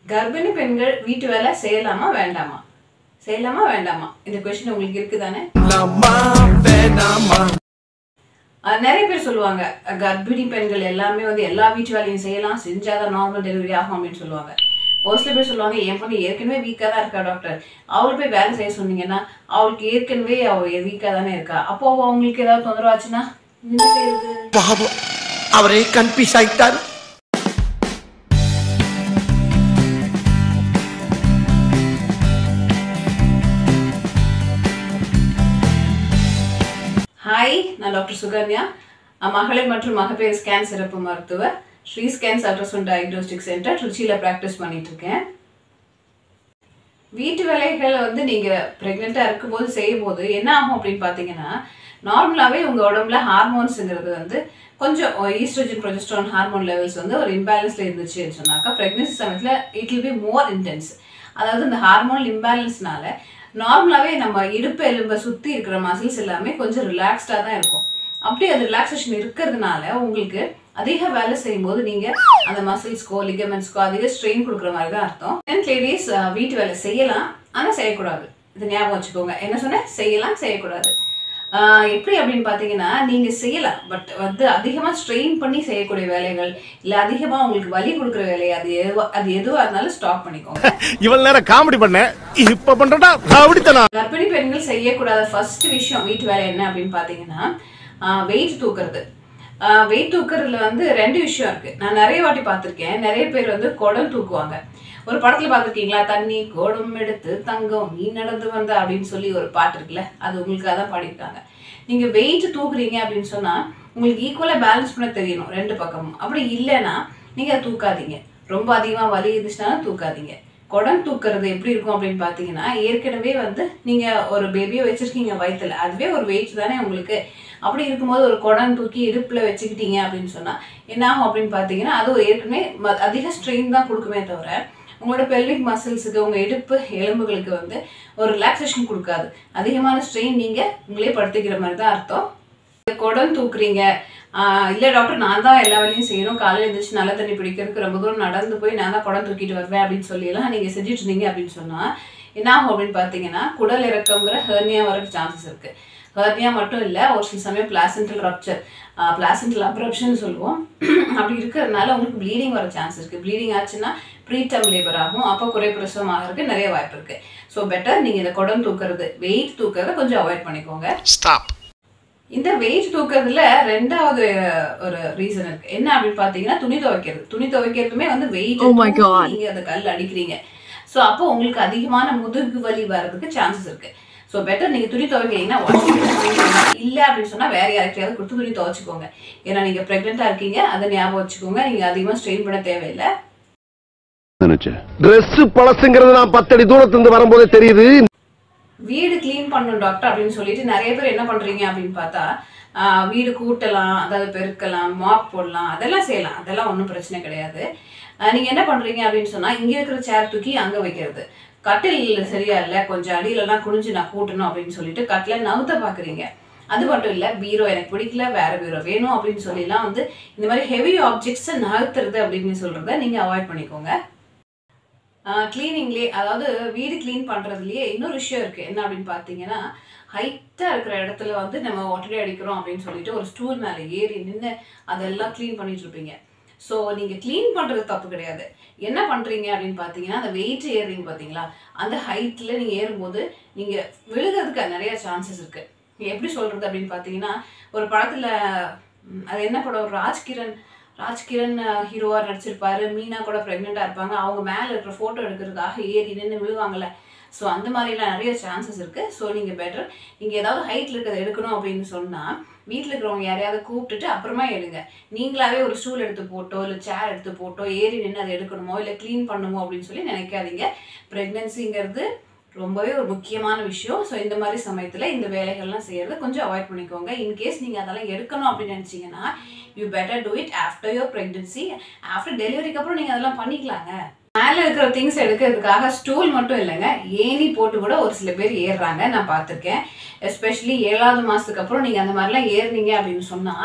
கர்ப்பிணி பெண்கள் வீட்டு வேலை செய்யலாமா வேண்டாமா செய்யலாமா வேண்டாமா இந்த கொஸ்டின் உங்களுக்கு இருக்குதானே அஹ் நிறைய பேர் சொல்லுவாங்க அஹ் கர்ப்பிணி பெண்கள் எல்லாமே வந்து எல்லா வீட்டு வேலையும் செய்யலாம் செஞ்சாதான் நார்மல் டெலிவரி ஆகும் அப்படின்னு சொல்லுவாங்க ஒரு சில பேர் சொல்லுவாங்க என் பொண்ணு ஏற்கனவே வீக்காக தான் இருக்கா டாக்டர் அவளை போய் வேலை செய்ய சொன்னீங்கன்னா அவளுக்கு ஏற்கனவே அவள் வீக்காக தானே இருக்கா அப்போ அவ அவங்களுக்கு ஏதாவது தொந்தரவு ஆச்சுன்னா என்ன செய்யுது பாவம் அவரே கன்ஃபியூஸ் ஆயிட்டார் ஹாய் நான் டாக்டர் சுகன்யா அஹ் மகளிர் மற்றும் மகப்பேறு ஸ்கேன் சிறப்பு மருத்துவர் Sri scans ultrasound diagnostic centre திருச்சியில் ப்ராக்டிஸ் பண்ணிட்டு இருக்கேன் வீட்டு வேலைகளை வந்து நீங்கள் ப்ரெக்னெண்ட்டாக இருக்கும்போது செய்யும்போது என்ன ஆகும் அப்படின்னு பார்த்தீங்கன்னா நார்மலாகவே உங்கள் உடம்புல ஹார்மோன்ஸுங்கிறது வந்து கொஞ்சம் ஈஸ்ட்ரோஜன் ப்ரொஜெஸ்ட்ரான் ஹார்மோன் லெவல்ஸ் வந்து ஒரு இம்பேலன்ஸில் இருந்துச்சுன்னு சொன்னாக்கா ப்ரெக்னென்சி சமயத்தில் it will be more intense அதாவது இந்த ஹார்மோன் இம்பேலன்ஸ்னால நார்மலாகவே நம்ம இடுப்பு எலும்பை சுற்றி இருக்கிற மசில்ஸ் எல்லாமே கொஞ்சம் ரிலாக்ஸ்டாக தான் இருக்கும் அப்படி அது ரிலாக்ஸேஷன் இருக்கிறதுனால உங்களுக்கு அதிக வேலை செய்யும்போது நீங்க அந்த மசில்ஸ்க்கோ லிகமெண்ட்ஸ்க்கோ அதிக ஸ்ட்ரெயின் கொடுக்குற மாதிரி தான் அர்த்தம் அண்ட் லேடிஸ் வீட்டு வேலை செய்யலாம் ஆனால் செய்யக்கூடாது இது ஞாபகம் வச்சுக்கோங்க என்ன சொன்னேன் செய்யலாம் செய்யக்கூடாது ஆஹ் எப்படி அப்படின்னு பார்த்தீங்கன்னா நீங்க செய்யலாம் பட் வந்து அதிகமாக ஸ்ட்ரெயின் பண்ணி செய்யக்கூடிய வேலைகள் இல்லை அதிகமாக உங்களுக்கு வலி கொடுக்குற வேலை அது எதுவா அது எதுவாக இருந்தாலும் ஸ்டாப் பண்ணிக்கோங்க இவ்வளவு நேரம் காமெடி பண்ண இப்ப பண்றடா ரவுடித்தனா கர்ப்பிணி பெண்கள் செய்யக்கூடாத ஃபர்ஸ்ட் விஷயம் வீட்டு வேலை என்ன அப்படின்னு பார்த்தீங்கன்னா வெயிட் தூக்குறது வெயிட் தூக்குறதுல வந்து ரெண்டு விஷயம் இருக்கு நான் நிறைய வாட்டி பார்த்துருக்கேன் நிறைய பேர் வந்து குடம் தூக்குவாங்க ஒரு படத்துல பார்த்துருக்கீங்களா தண்ணி குடம் எடுத்து தங்கம் நீ நடந்து வந்த அப்படின்னு சொல்லி ஒரு பாட்டு இருக்குல்ல அது உங்களுக்காக தான் பாடியிருக்காங்க நீங்க வெயிட் தூக்குறீங்க அப்படின்னு சொன்னா உங்களுக்கு ஈக்குவலா பேலன்ஸ் பண்ண தெரியணும் ரெண்டு பக்கமும் அப்படி இல்லைன்னா நீங்க அதை தூக்காதீங்க ரொம்ப அதிகமா வலி இருந்துச்சுனாலும் தூக்காதீங்க குடம் தூக்குறது எப்படி இருக்கும் அப்படின்னு பார்த்தீங்கன்னா ஏற்கனவே வந்து நீங்க ஒரு பேபியை வச்சிருக்கீங்க வயித்துல அதுவே ஒரு வெயிட் தானே உங்களுக்கு அப்படி இருக்கும்போது ஒரு குடம் தூக்கி இடுப்புல வச்சுக்கிட்டீங்க அப்படின்னு சொன்னா என்ன ஆகும் அப்படின்னு பார்த்தீங்கன்னா அது ஒரு ஏற்கனவே ம- அதிக ஸ்ட்ரெயின் தான் கொடுக்குமே தவிர உங்களோட பெல்விக் மசில்ஸுக்கு உங்க இடுப்பு எலும்புகளுக்கு வந்து ஒரு ரிலாக்ஸேஷன் கொடுக்காது அதிகமான ஸ்ட்ரெயின் நீங்க உங்களே படுத்திக்கிற மாதிரி தான் அர்த்தம் குடம் தூக்குறீங்க ஆஹ் இல்ல டாக்டர் நான் தான் எல்லா வேலையும் செய்யணும் காலையில எழுந்திரிச்சு நல்ல தண்ணி பிடிக்கிறதுக்கு ரொம்ப தூரம் நடந்து போய் நான் தான் குடம் தூக்கிட்டு வருவேன் அப்படின்னு சொல்லி எல்லாம் நீங்க செஞ்சுட்டு இருந்தீங்க அப்படின்னு சொன்னா என்ன ஆகும் அப்படின்னு பார்த்தீங்கன்னா குடல் இறக்கங்கிற ஹெர்னியா வர சான்சஸ் இருக்கு ஹெர்னியா மட்டும் இல்ல ஒரு சில சமயம் பிளாசென்டல் ரப்சர் பிளாசென்டல் அப்ரப்ஷன் சொல்லுவோம் அப்படி இருக்கிறதுனால உங்களுக்கு ப்ளீடிங் வர சான்ஸ் இருக்கு ப்ளீடிங் ஆச்சுன்னா ப்ரீடம் லேபர் ஆகும் அப்போ குறைப்பிரசவம் ஆகிறதுக்கு நிறைய வாய்ப்பு இருக்கு ஸோ பெட்டர் நீங்க இந்த குடம் தூக்குறது வெயிட் தூக்குறத கொஞ்சம் அவாய்ட் பண்ணிக்கோங்க ஸ்டாப் இந்த வெயிட் தூக்குறதுல ரெண்டாவது ஒரு ரீசன் இருக்கு என்ன அப்படின்னு பாத்தீங்கன்னா துணி துவைக்கிறது துணி துவைக்கிறதுமே வந்து வெயிட் நீங்க அந்த கல் அடிக்கிறீங்க சோ அப்போ உங்களுக்கு அதிகமான முதுகு வலி வர்றதுக்கு சான்சஸ் இருக்கு சோ பெட்டர் நீங்க துணி துவைக்கிறீங்கன்னா washing machine இல்ல அப்படின்னு சொன்னா வேற யாருக்கையாவது கொடுத்து துணி துவைச்சுக்கோங்க ஏன்னா நீங்க பிரெக்னெண்டா இருக்கீங்க அதை ஞாபகம் வச்சுக்கோங்க நீங்க அதிகமா ஸ்ட்ரெயின் பண்ண தேவையில்லை நினைச்சேன் Dress பழசுங்கிறது நான் பத்தடி தூரத்துல இருந்து வரும்போதே தெரியுது வீடு க்ளீன் பண்ணணும் டாக்டர் அப்படின்னு சொல்லிட்டு நிறைய பேர் என்ன பண்றீங்க அப்படின்னு பார்த்தா ஆஹ் வீடு கூட்டலாம் அதாவது பெருக்கலாம் மாப் போடலாம் அதெல்லாம் செய்யலாம் அதெல்லாம் ஒன்றும் பிரச்சனை கிடையாது ஆஹ் நீங்க என்ன பண்றீங்க அப்படின்னு சொன்னா இங்க இருக்கிற சேர் தூக்கி அங்க வைக்கிறது கட்டில் சரியா இல்லை கொஞ்சம் அடியிலலாம் குனிஞ்சு நான் கூட்டணும் அப்படின்னு சொல்லிட்டு கட்டில நவுத்த பாக்குறீங்க அது மட்டும் இல்ல பீரோ எனக்கு பிடிக்கல வேற பீரோ வேணும் அப்படின்னு சொல்லிலாம் வந்து இந்த மாதிரி ஹெவி ஆப்ஜெக்ட்ஸை நகர்த்துறது அப்படின்னு சொல்றத நீங்க அவாய்ட் பண்ணிக்கோங்க க்ளீனிங்லேயே அதாவது வீடு க்ளீன் பண்ணுறதுலையே இன்னொரு விஷயம் இருக்குது என்ன அப்படின்னு பார்த்தீங்கன்னா ஹைட்டாக இருக்கிற இடத்துல வந்து நம்ம ஒட்டடை அடிக்கிறோம் அப்படின்னு சொல்லிட்டு ஒரு ஸ்டூல் மேலே ஏறி நின்று அதெல்லாம் க்ளீன் பண்ணிட்டு இருப்பீங்க ஸோ நீங்கள் க்ளீன் பண்ணுறது தப்பு கிடையாது என்ன பண்ணுறீங்க அப்படின்னு பார்த்தீங்கன்னா அந்த வெயிட் ஏறுறீங்க பார்த்தீங்களா அந்த ஹைட்டில் நீங்கள் ஏறும்போது நீங்கள் விழுகிறதுக்கு நிறைய சான்சஸ் இருக்குது எப்படி சொல்கிறது அப்படின்னு பார்த்தீங்கன்னா ஒரு படத்தில் அது என்ன படம் ராஜ்கிரண் ராஜ்கிரண் ஹீரோவா நடிச்சிருப்பாரு மீனா கூட ப்ரெக்னெண்ட்டாக இருப்பாங்க அவங்க மேலே இருக்கிற ஃபோட்டோ எடுக்கிறதுக்காக ஏறி நின்று விழுவாங்கல்ல ஸோ அந்த மாதிரிலாம் நிறைய சான்சஸ் இருக்குது ஸோ நீங்கள் பெட்டர் நீங்கள் ஏதாவது ஹைட்டில் இருக்கிறத எடுக்கணும் அப்படின்னு சொன்னால் வீட்டில் இருக்கிறவங்க யாரையாவது கூப்பிட்டுட்டு அப்புறமா எடுங்க நீங்களாவே ஒரு ஸ்டூல் எடுத்து போட்டோ இல்லை சேர் எடுத்து போட்டோ ஏறி நின்று அதை எடுக்கணுமோ இல்லை க்ளீன் பண்ணணுமோ அப்படின்னு சொல்லி நினைக்காதீங்க ப்ரெக்னென்சிங்கிறது ரொம்பவே ஒரு முக்கியமான விஷயம் ஸோ இந்த மாதிரி சமயத்தில் இந்த வேலைகள்லாம் செய்யறது கொஞ்சம் அவாய்ட் பண்ணிக்கோங்க இன்கேஸ் நீங்கள் அதெல்லாம் எடுக்கணும் அப்படின்னு நினச்சிங்கன்னா you better do it after your pregnancy after டெலிவரிக்கு அப்புறம் நீங்கள் அதெல்லாம் பண்ணிக்கலாங்க மேலே இருக்கிற திங்ஸ் எடுக்கிறதுக்காக ஸ்டூல் மட்டும் இல்லைங்க ஏணி போட்டு கூட ஒரு சில பேர் ஏறுறாங்க நான் பார்த்துருக்கேன் எஸ்பெஷலி ஏழாவது மாதத்துக்கு அப்புறம் நீங்கள் அந்த மாதிரிலாம் ஏறுனீங்க அப்படின்னு சொன்னால்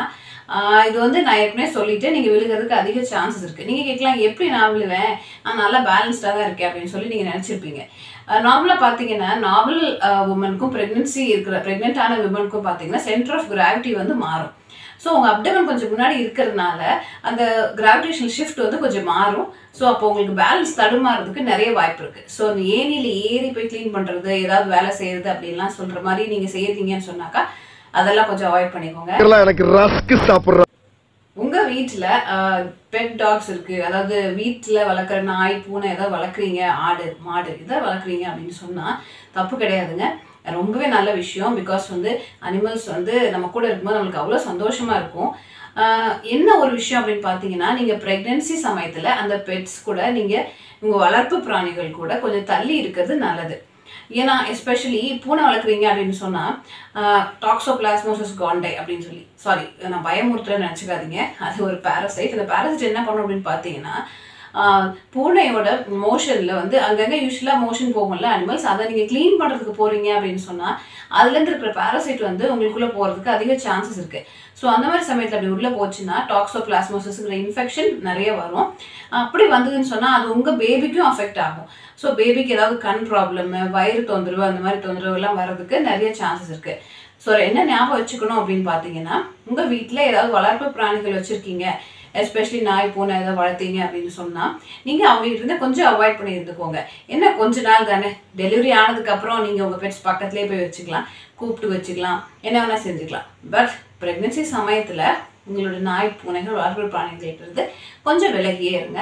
ஆஹ் இது வந்து நான் ஏற்கனவே சொல்லிட்டு நீங்கள் விழுகிறதுக்கு அதிக சான்சஸ் இருக்குது நீங்கள் கேட்கலாம் எப்படி நான் விழுவேன் நான் நல்லா பேலன்ஸ்டாக தான் இருக்கேன் அப்படின்னு சொல்லி நீங்கள் நினச்சிருப்பீங்க நார்மலாக பார்த்தீங்கன்னா நார்மல் உமனுக்கும் ப்ரெக்னென்சி இருக்கிற ப்ரெக்னென்ட்டான விமனுக்கும் பார்த்தீங்கன்னா சென்டர் ஆஃப் கிராவிட்டி வந்து மாறும் ஸோ உங்கள் அப்டமன் கொஞ்சம் முன்னாடி இருக்கிறதுனால அந்த கிராவிடேஷனல் ஷிஃப்ட் வந்து கொஞ்சம் மாறும் ஸோ அப்போ உங்களுக்கு பேலன்ஸ் தடுமாறதுக்கு நிறைய வாய்ப்பு இருக்குது ஸோ அந்த ஏனியில் ஏறி போய் க்ளீன் பண்ணுறது ஏதாவது வேலை செய்கிறது அப்படிலாம் சொல்கிற மாதிரி நீங்கள் செய்யறீங்கன்னு சொன்னாக்கா அதெல்லாம் கொஞ்சம் அவாய்ட் பண்ணிக்கோங்க எனக்கு ரஸ்க் சாப்பிடுற உங்கள் வீட்டில் பெட் டாக்ஸ் இருக்குது அதாவது வீட்டில் வளர்க்குற நாய் பூனை ஏதாவது வளர்க்குறீங்க ஆடு மாடு இதை வளர்க்குறீங்க அப்படின்னு சொன்னால் தப்பு கிடையாதுங்க ரொம்பவே நல்ல விஷயம் பிகாஸ் வந்து அனிமல்ஸ் வந்து நம்ம கூட இருக்கும்போது நம்மளுக்கு அவ்வளோ சந்தோஷமாக இருக்கும் ஆஹ் என்ன ஒரு விஷயம் அப்படின்னு பார்த்தீங்கன்னா நீங்கள் ப்ரெக்னென்சி சமயத்தில் அந்த பெட்ஸ் கூட நீங்கள் உங்கள் வளர்ப்பு பிராணிகள் கூட கொஞ்சம் தள்ளி இருக்கிறது நல்லது ஏன்னா எஸ்பெஷலி பூனை வளர்க்குறீங்க அப்படின்னு சொன்னால் டாக்ஸோபிளாஸ்மோசஸ் காண்டை அப்படின்னு சொல்லி சாரி நான் பயமுறுத்துறேன்னு நினச்சிக்காதீங்க அது ஒரு பாரசைட் அந்த பாரசைட் என்ன பண்ணும் அப்படின்னு பார்த்தீங்கன்னா ஆஹ் பூனையோட மோஷனில் வந்து அங்கங்கே யூஸ்வலாக மோஷன் போகும்ல அனிமல்ஸ் அதை நீங்கள் க்ளீன் பண்ணுறதுக்கு போகிறீங்க அப்படின்னு சொன்னால் அதுலேருந்து இருக்கிற பாரசைட் வந்து உங்களுக்குள்ளே போகிறதுக்கு அதிக சான்சஸ் இருக்குது ஸோ அந்த மாதிரி சமயத்தில் அப்படி உள்ளே போச்சுன்னா டாக்ஸோபிளாஸ்மோசிஸ்ங்கிற இன்ஃபெக்ஷன் நிறைய வரும் அப்படி வந்ததுன்னு சொன்னால் அது உங்கள் பேபிக்கும் அஃபெக்ட் ஆகும் ஸோ பேபிக்கு ஏதாவது கண் ப்ராப்ளம் வயிறு தொந்தரவு அந்த மாதிரி தொந்தரவு எல்லாம் வர்றதுக்கு நிறைய சான்சஸ் இருக்குது ஸோ என்ன ஞாபகம் வச்சுக்கணும் அப்படின்னு பார்த்தீங்கன்னா உங்கள் வீட்டில் ஏதாவது வளர்ப்பு பிராணிகள் வச்சுருக்கீங்க எஸ்பெஷலி நாய் பூனை ஏதாவது வளர்த்தீங்க அப்படின்னு சொன்னால் நீங்கள் அவங்ககிட்ட இருந்து கொஞ்சம் அவாய்ட் பண்ணி இருந்துக்கோங்க என்ன கொஞ்ச நாள் தானே டெலிவரி ஆனதுக்கப்புறம் நீங்கள் உங்கள் பெட்ஸ் பக்கத்துலேயே போய் வச்சுக்கலாம் கூப்பிட்டு வச்சுக்கலாம் என்ன வேணால் செஞ்சுக்கலாம் பட் ப்ரெக்னென்சி சமயத்தில் உங்களோட நாய் பூனைகள் வளர்ப்பு பிராணிகள்கிட்ட இருந்து கொஞ்சம் விலகியே இருங்க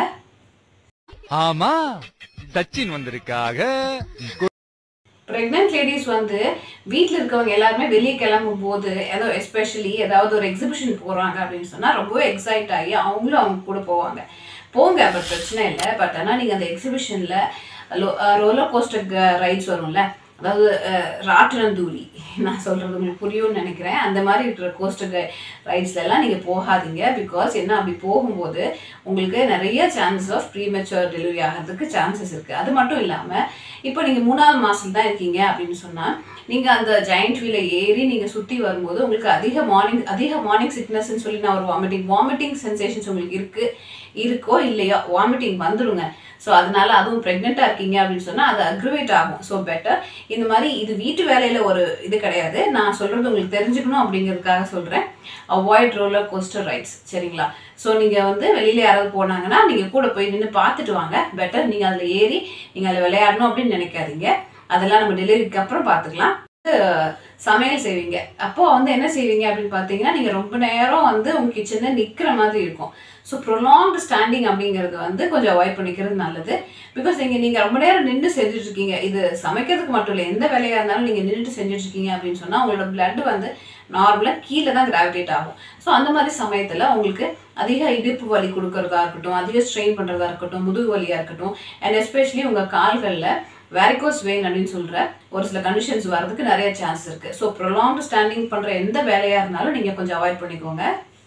ஆமா சச்சின் வந்திருக்காக ப்ரெக்னென்ட் லேடிஸ் வந்து வீட்டில் இருக்கவங்க எல்லாருமே வெளியே கிளம்பும் போது ஏதோ எஸ்பெஷலி ஏதாவது ஒரு எக்ஸிபிஷன் போகிறாங்க அப்படின்னு சொன்னால் ரொம்பவே எக்ஸைட் ஆகி அவங்களும் அவங்க கூட போவாங்க போங்க பட் பிரச்சனை இல்லை பட் ஆனால் நீங்கள் அந்த எக்ஸிபிஷனில் ரோலர் கோஸ்டர் ரைட்ஸ் வரும்ல அதாவது அஹ், ராட்டினந்தூரி நான் சொல்கிறது உங்களுக்கு புரியும்னு நினைக்கிறேன் அந்த மாதிரி இருக்கிற கோஸ்டர் ரைட்ஸ்ல எல்லாம் நீங்கள் போகாதீங்க பிகாஸ் என்ன அப்படி போகும்போது உங்களுக்கு நிறைய சான்சஸ் ஆஃப் ப்ரீமெச்சுவர் டெலிவரி ஆகிறதுக்கு சான்சஸ் இருக்குது அது மட்டும் இல்லாமல் இப்போ நீங்கள் மூணாவது மாதம் தான் இருக்கீங்க அப்படின்னு சொன்னால் நீங்கள் அந்த ஜெயண்ட் வீல ஏறி நீங்கள் சுற்றி வரும்போது உங்களுக்கு அதிக மார்னிங் அதிக மார்னிங் சிக்னஸ்ன்னு சொல்லி நான் ஒரு வாமிட்டிங் வாமிட்டிங் சென்சேஷன்ஸ் உங்களுக்கு இருக்குது இருக்கோ இல்லையோ வாமிட்டிங் வந்துருங்க ஸோ அதனால அதுவும் ப்ரெக்னெண்ட்டாக இருக்கீங்க அப்படின்னு சொன்னால் அது அக்ரிவேட் ஆகும் ஸோ பெட்டர் இந்த மாதிரி இது வீட்டு வேலையில் ஒரு இது கிடையாது நான் சொல்கிறது உங்களுக்கு தெரிஞ்சுக்கணும் அப்படிங்கிறதுக்காக சொல்கிறேன் அவாய்ட் ரோலர் கோஸ்டர் ரைட்ஸ் சரிங்களா ஸோ நீங்கள் வந்து வெளியில் யாராவது போனாங்கன்னா நீங்கள் கூட போய் நின்று பார்த்துட்டு வாங்க பெட்டர் நீங்கள் அதில் ஏறி நீங்கள் அதில் விளையாடணும் அப்படின்னு நினைக்காதீங்க அதெல்லாம் நம்ம டெலிவரிக்கு அப்புறம் பார்த்துக்கலாம் அஹ் சமையல் செய்வீங்க அப்போ வந்து என்ன செய்வீங்க அப்படின்னு பார்த்தீங்கன்னா நீங்கள் ரொம்ப நேரம் வந்து உங்கள் கிச்சனில் நிற்கிற மாதிரி இருக்கும் ஸோ ப்ரொலாங்டு ஸ்டாண்டிங் அப்படிங்கிறது வந்து கொஞ்சம் அவாய்ட் பண்ணிக்கிறது நல்லது பிகாஸ் நீங்கள் நீங்கள் ரொம்ப நேரம் நின்று செஞ்சுட்டு இருக்கீங்க இது சமைக்கிறதுக்கு மட்டும் இல்லை எந்த வேலையாக இருந்தாலும் நீங்கள் நின்றுட்டு செஞ்சுட்டு இருக்கீங்க அப்படின்னு சொன்னால் உங்களோட blood வந்து நார்மலாக கீழே தான் கிராவிடேட் ஆகும் ஸோ அந்த மாதிரி சமயத்தில் உங்களுக்கு அதிக இடுப்பு வலி கொடுக்கறதா இருக்கட்டும் அதிக ஸ்ட்ரெயின் பண்ணுறதா இருக்கட்டும் முதுகு வலியாக இருக்கட்டும் அண்ட் எஸ்பெஷலி உங்கள் கால்களில் வேரிகோஸ் வெயின் அப்படின்னு சொல்கிற ஒரு சில கண்டிஷன்ஸ் வர்றதுக்கு நிறைய சான்ஸ் இருக்குது ஸோ ப்ரொலாங்டு ஸ்டாண்டிங் பண்ணுற எந்த வேலையாக இருந்தாலும் நீங்கள் கொஞ்சம் அவாய்ட் பண்ணிக்கோங்க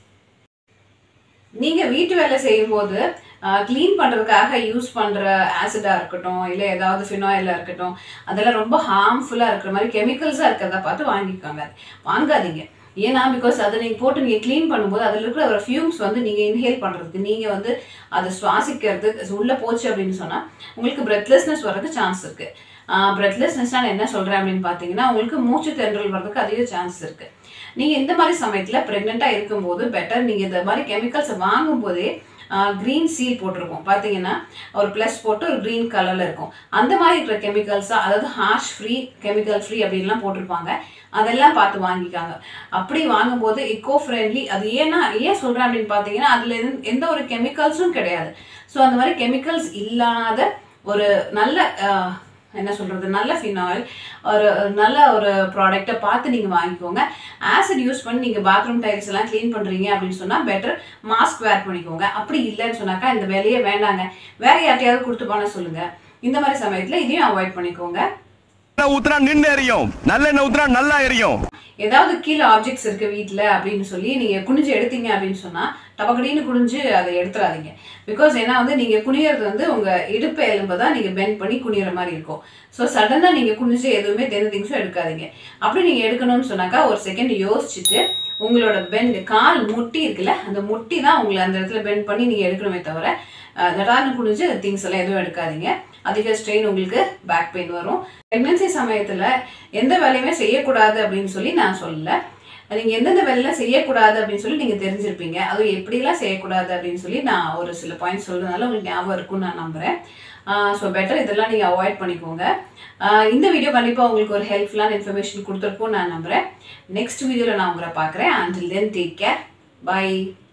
நீங்கள் வீட்டு வேலை செய்யும்போது க்ளீன் பண்ணுறதுக்காக யூஸ் பண்ணுற ஆசிடாக இருக்கட்டும் இல்லை ஏதாவது ஃபினாயிலாக இருக்கட்டும் அதெல்லாம் ரொம்ப ஹார்ம்ஃபுல்லாக இருக்கிற மாதிரி கெமிக்கல்ஸாக இருக்கிறத பார்த்து வாங்கிக்கோங்க வாங்காதீங்க ஏன்னா பிகாஸ் அதை நீங்கள் போட்டு நீங்கள் க்ளீன் பண்ணும்போது அதில் இருக்கிற ஒரு ஃபியூம்ஸ் வந்து நீங்கள் இன்ஹேல் பண்ணுறதுக்கு நீங்கள் வந்து அதை சுவாசிக்கிறது உள்ளே போச்சு அப்படின்னு சொன்னால் உங்களுக்கு பிரெத்லெஸ்னஸ் வர்றதுக்கு சான்ஸ் இருக்குது பிரெத்லெஸ்னஸ்னால் என்ன சொல்கிறேன் அப்படின்னு பார்த்தீங்கன்னா உங்களுக்கு மூச்சு தென்றல் வர்றதுக்கு அதிக சான்ஸ் இருக்குது நீங்கள் இந்த மாதிரி சமயத்தில் ப்ரெக்னெண்ட்டாக இருக்கும்போது பெட்டர் நீங்கள் இந்த மாதிரி கெமிக்கல்ஸை வாங்கும்போதே க்ரீன் சீல் போட்டிருக்கும் பார்த்தீங்கன்னா ஒரு ப்ளஸ் போட்டு ஒரு க்ரீன் கலரில் இருக்கும் அந்த மாதிரி இருக்கிற கெமிக்கல்ஸாக அதாவது ஹார்ஷ் ஃப்ரீ கெமிக்கல் ஃப்ரீ அப்படின்லாம் போட்டிருப்பாங்க அதெல்லாம் பார்த்து வாங்கிக்காங்க அப்படி வாங்கும்போது எக்கோ ஃப்ரெண்ட்லி அது ஏன்னா ஏன் சொல்கிறேன் அப்படின்னு பார்த்தீங்கன்னா அதில் எந்த ஒரு கெமிக்கல்ஸும் கிடையாது ஸோ அந்த மாதிரி கெமிக்கல்ஸ் இல்லாத ஒரு நல்ல ஆஹ், என்ன சொல்கிறது நல்ல ஃபினாயில் ஒரு நல்ல ஒரு ப்ராடக்ட்டை பார்த்து நீங்கள் வாங்கிக்கோங்க ஆசிட் யூஸ் பண்ணி நீங்கள் பாத்ரூம் டைல்ஸ் எல்லாம் க்ளீன் பண்ணுறீங்க அப்படின்னு சொன்னால் பெட்டர் மாஸ்க் வேர் பண்ணிக்கோங்க அப்படி இல்லைன்னு சொன்னாக்கா இந்த வேலையே வேண்டாங்க வேற யார்ட்டையாவது கொடுத்து பண்ண சொல்லுங்கள் இந்த மாதிரி சமயத்தில் இதையும் அவாய்ட் பண்ணிக்கோங்க ஊத்துனா நின்று எரியும் நல்லெண்ணெய் ஊத்துனா நல்லா எரியும் ஏதாவது கீழே ஆப்ஜெக்ட்ஸ் இருக்கு வீட்டில் அப்படின்னு சொல்லி நீங்கள் குனிஞ்சு எடுத்தீங்க அப்படின்னு சொன்னால் டபக்கடின்னு குனிஞ்சு அதை எடுத்துறாதீங்க பிகாஸ் ஏன்னா வந்து நீங்கள் குனியறது வந்து உங்கள் இடுப்பு எலும்பை தான் நீங்கள் பெண்ட் பண்ணி குனியிற மாதிரி இருக்கும் ஸோ சடனாக நீங்கள் குனிஞ்சு எதுவுமே தென் திங்ஸும் எடுக்காதீங்க அப்படி நீங்கள் எடுக்கணும்னு சொன்னாக்கா ஒரு செகண்ட் யோசிச்சுட்டு உங்களோட பெண்ட் கால் முட்டி இருக்குல்ல அந்த முட்டி தான் உங்களை அந்த இடத்துல பெண்ட் பண்ணி நீங்கள் எடுக்கணுமே தவிர நடார்னு குடிஞ்சு திங்ஸ் எல்லாம் எதுவும் எடுக்காதீங்க அதிக ஸ்ட்ரெயின் உங்களுக்கு பேக் பெயின் வரும் ப்ரெக்னென்சி சமயத்தில் எந்த வேலையுமே செய்யக்கூடாது அப்படின்னு சொல்லி நான் சொல்லலை நீங்கள் எந்தெந்த வேலையெல்லாம் செய்யக்கூடாது அப்படின்னு சொல்லி நீங்கள் தெரிஞ்சிருப்பீங்க அதுவும் எப்படிலாம் செய்யக்கூடாது அப்படின்னு சொல்லி நான் ஒரு சில பாயிண்ட்ஸ் சொல்றதுனால உங்களுக்கு ஞாபகம் இருக்கும்னு நான் நம்புகிறேன் ஸோ பெட்டர் இதெல்லாம் நீங்கள் அவாய்ட் பண்ணிக்கோங்க ஆஹ் இந்த வீடியோ கண்டிப்பாக உங்களுக்கு ஒரு ஹெல்ப்ஃபுல்லான இன்ஃபர்மேஷன் கொடுத்துருக்கும் நான் நம்புகிறேன் நெக்ஸ்ட் வீடியோவில் நான் உங்களை பார்க்குறேன் until then take care by